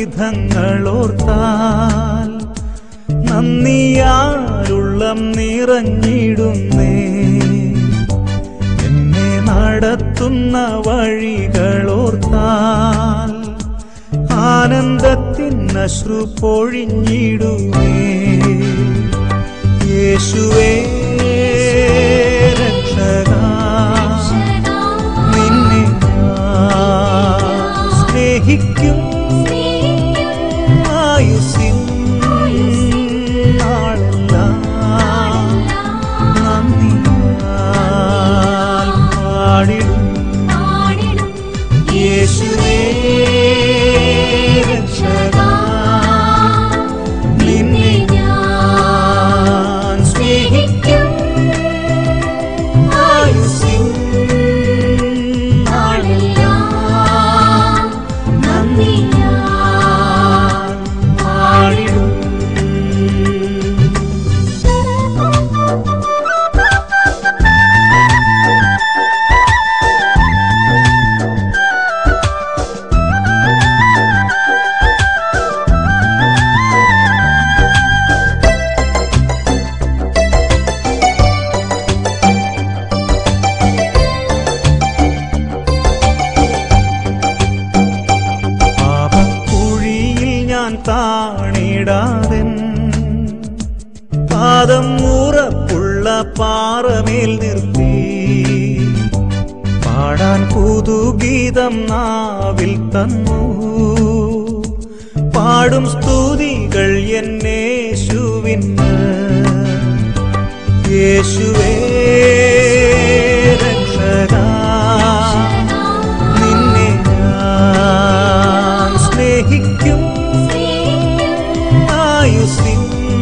വിധങ്ങളോർത്താൽ നന്ദിയാലുള്ളം നിറഞ്ഞിടുന്നേ എന്നെ നടത്തുന്ന വഴികളോർത്താൽ ആനന്ദത്തിൻ അശ്രു പൊഴിഞ്ഞിടുമേ യേശുവേ രക്ഷക നിന്നെ ഞാൻ സ്നേഹിക്കും ആയുസിൻ നാളെല്ലാം നന്ദിയാൽ പാടിടും യേശുവേ രക്ഷക നിന്നെ ഞാൻ സ്നേഹിക്കും ആയുസിൻ നാളെല്ലാം നന്ദിയാൽ പാടിടും പാപക്കുഴിയിൽ ഞാൻ താണിടാതെ പാദം ഉറപ്പുള്ള പാറമേൽ നിർത്തി പാടാൻ പുതുഗീതം നാവിൽ തന്നു പാടും സ്തുതികൾ എന്നേശുവിന് യേശുവേ രക്ഷക നിന്നെ ഞാൻ സ്നേഹിക്കും ആയുസിൻ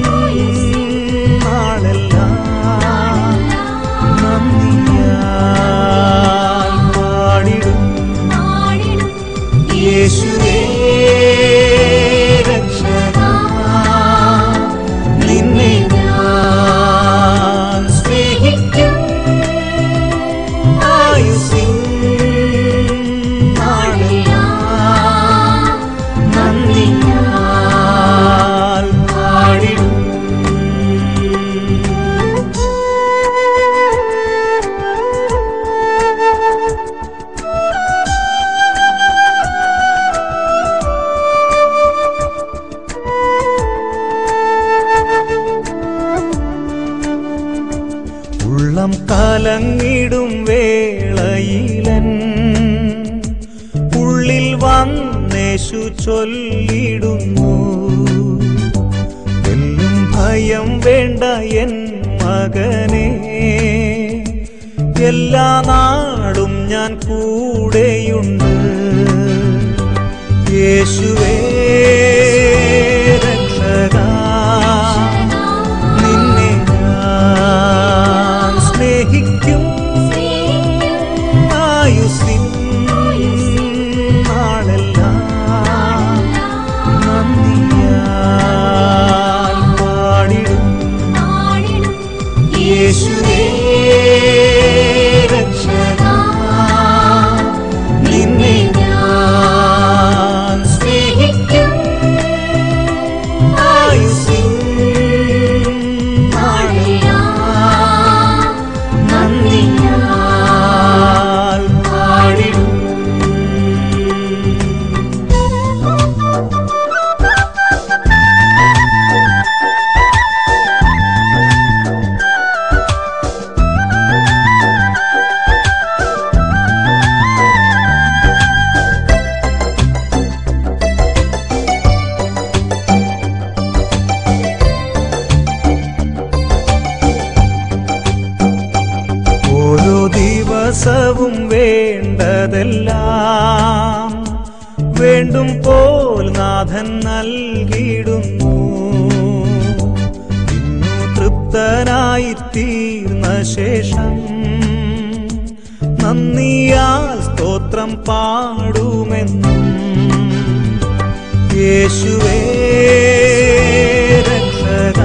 നാളെല്ലാം നന്ദിയാൽ പാടിടും യേശുവേ രക്ഷക നിന്നെ ഞാൻ സ്നേഹിക്കും ആയുസിൻ നാളെല്ലാം നന്ദിയാൽ പാടിടും ഉള്ളം കലങ്ങിടും വേളയിലൻ ഉള്ളിൽ വന്നേശു ചൊല്ലിടുന്നു എല്ലും ഭയം വേണ്ട എൻ മകനെ എല്ലാ നാടും ഞാൻ കൂടെയുണ്ട് യേശുവേ രക്ഷക നിന്നെ ഞാൻ സ്നേഹിക്കും ആയുസിൻ നാളെല്ലാം നന്ദിയാൽ പാടിടും യേശുവേ രക്ഷക നിന്നെ ഞാൻ സ്നേഹിക്കും ആയുസിൻ നാളെല്ലാം നന്ദിയാൽ പാടിടും ഓരോ ദിവസവും വേണ്ടതെല്ലാം വേണ്ടും പോൽ നാഥൻ നൽകിയിടുന്നു ഇന്നു തൃപ്തനായി തീർന്ന ശേഷം നന്ദിയാൽ സ്തോത്രം പാടുമെന്നും യേശുവേ രക്ഷക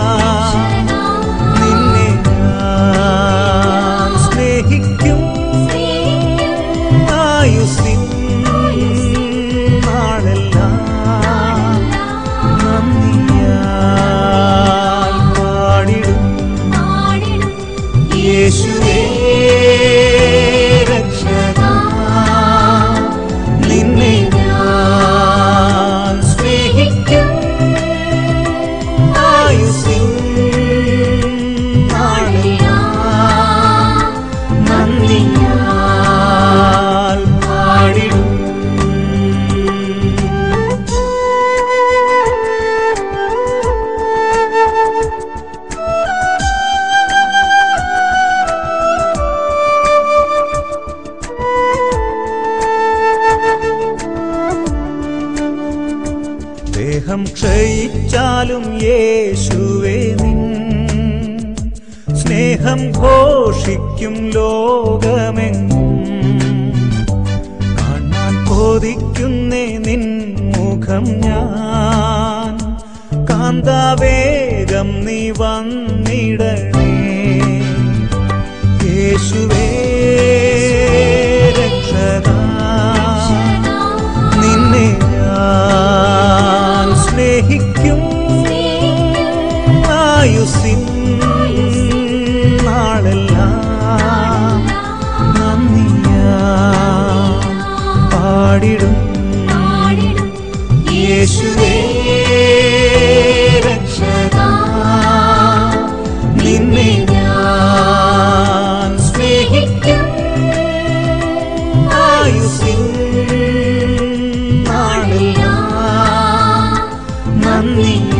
നിന്നെ ഞാൻ സ്നേഹിക്കും ആയുസിൻ നാളെല്ലാം ലയിച്ചാലും യേശുവേ നിൻ സ്നേഹം ഘോഷിക്കും ലോകമെങ്ങും കാണാൻ കൊതിക്കുന്നേ നിൻ മുഖം ഞാൻ കാന്താവേഗം നീ വന്നിടണേ യേശുവേ രക്ഷക നിന്നെ ഞാൻ സ്നേഹിക്കും ആയുസിൻ നാളെല്ലാം നന്ദിയാ പാടിടും യേശുവേ രക്ഷക നിന്നെ ഞാൻ സ്നേഹിക്കും ആയുസിൻ നാളെല്ലാം നന്ദിയാ